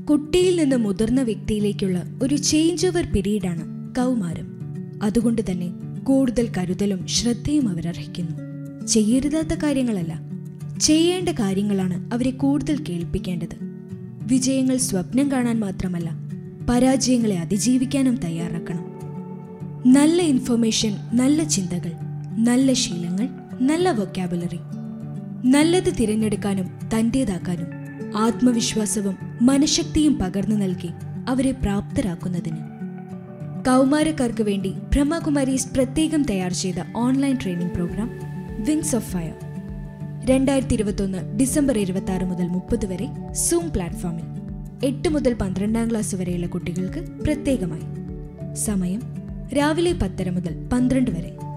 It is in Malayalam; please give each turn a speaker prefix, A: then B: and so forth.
A: കുട്ടിയിൽ നിന്ന് മുതിർന്ന വ്യക്തിയിലേക്കുള്ള ഒരു ചേഞ്ച് ഓവർ പീരീഡാണ് കൗമാരം അതുകൊണ്ട് തന്നെ കൂടുതൽ കരുതലും ശ്രദ്ധയും അവരർഹിക്കുന്നു ചെയ്യരുതാത്ത കാര്യങ്ങളല്ല ചെയ്യേണ്ട കാര്യങ്ങളാണ് അവരെ കൂടുതൽ കേൾപ്പിക്കേണ്ടത് വിജയങ്ങൾ സ്വപ്നം കാണാൻ മാത്രമല്ല പരാജയങ്ങളെ അതിജീവിക്കാനും തയ്യാറാക്കണം നല്ല ഇൻഫർമേഷൻ നല്ല ചിന്തകൾ നല്ല ശീലങ്ങൾ നല്ല വൊക്കാബുലറി നല്ലത് തിരഞ്ഞെടുക്കാനും തൻ്റേതാക്കാനും ആത്മവിശ്വാസവും മനഃശക്തിയും പകർന്നു നൽകി അവരെ പ്രാപ്തരാക്കുന്നതിന് കൗമാരക്കാർക്ക് വേണ്ടി ബ്രഹ്മകുമാരീസ് പ്രത്യേകം തയ്യാർ ചെയ്ത online training programme wings of fire രണ്ടായിരത്തി ഇരുപത്തൊന്ന് ഡിസംബർ ഇരുപത്തി ആറ് മുതൽ മുപ്പത് വരെ സൂം പ്ലാറ്റ്ഫോമിൽ എട്ട് മുതൽ പന്ത്രണ്ടാം ക്ലാസ് വരെയുള്ള കുട്ടികൾക്ക് പ്രത്യേകമായി സമയം രാവിലെ പത്തര മുതൽ പന്ത്രണ്ട് വരെ